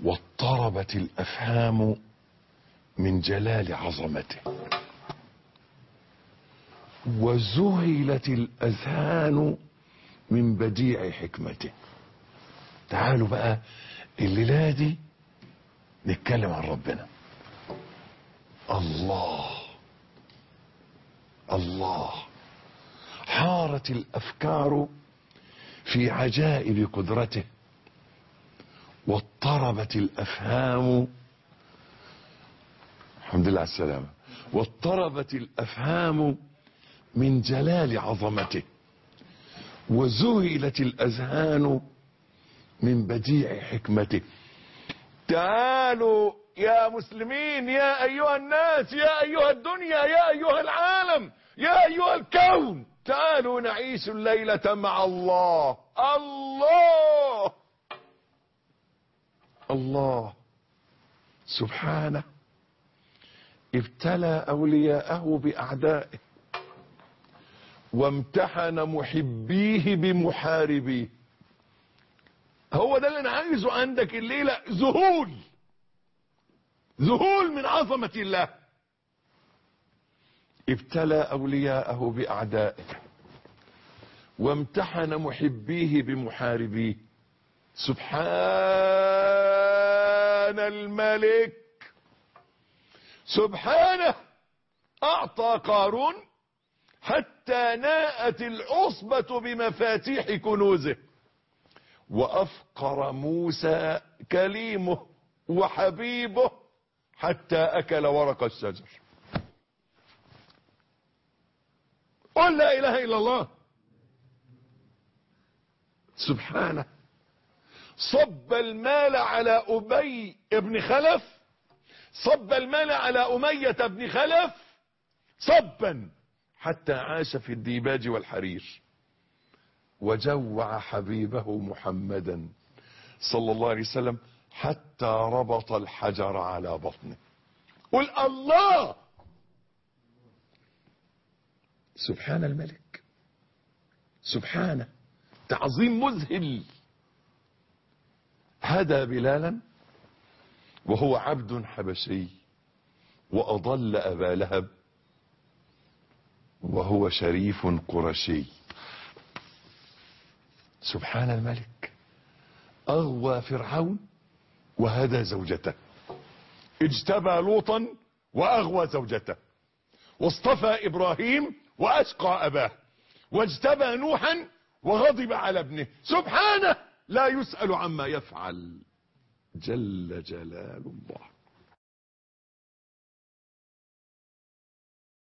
واضطربت الافهام من جلال عظمته وذهلت الاذهان من بديع حكمته تعالوا بقى الليله دي نتكلم عن ربنا الله الله حارت الافكار في عجائب قدرته واضطربت الافهام الحمد لله على السلامه واضطربت الافهام من جلال عظمته وذهلت الاذهان من بديع حكمته تعالوا يا مسلمين يا ايها الناس يا ايها الدنيا يا ايها العالم يا ايها الكون تعالوا نعيش الليله مع الله الله الله سبحانه ابتلى اولياءه باعدائه وامتحن محبيه بمحاربيه هو ده اللي انا عايزه عندك الليله ذهول ذهول من عظمه الله ابتلى اولياءه باعدائه وامتحن محبيه بمحاربيه سبحان الملك سبحانه اعطى قارون حتى ناءت العصبة بمفاتيح كنوزه وافقر موسى كليمه وحبيبه حتى اكل ورق الشجر قل لا اله الا الله سبحانه صب المال على ابي ابن خلف صب المال على امية بن خلف صبا حتى عاش في الديباج والحرير وجوع حبيبه محمدا صلى الله عليه وسلم حتى ربط الحجر على بطنه قل الله سبحان الملك سبحانه تعظيم مذهل هدى بلالا وهو عبد حبشي واضل ابا لهب وهو شريف قرشي سبحان الملك اغوى فرعون وهدى زوجته اجتبى لوطا واغوى زوجته واصطفى ابراهيم واشقى اباه واجتبى نوحا وغضب على ابنه سبحانه لا يسأل عما يفعل جل جلال الله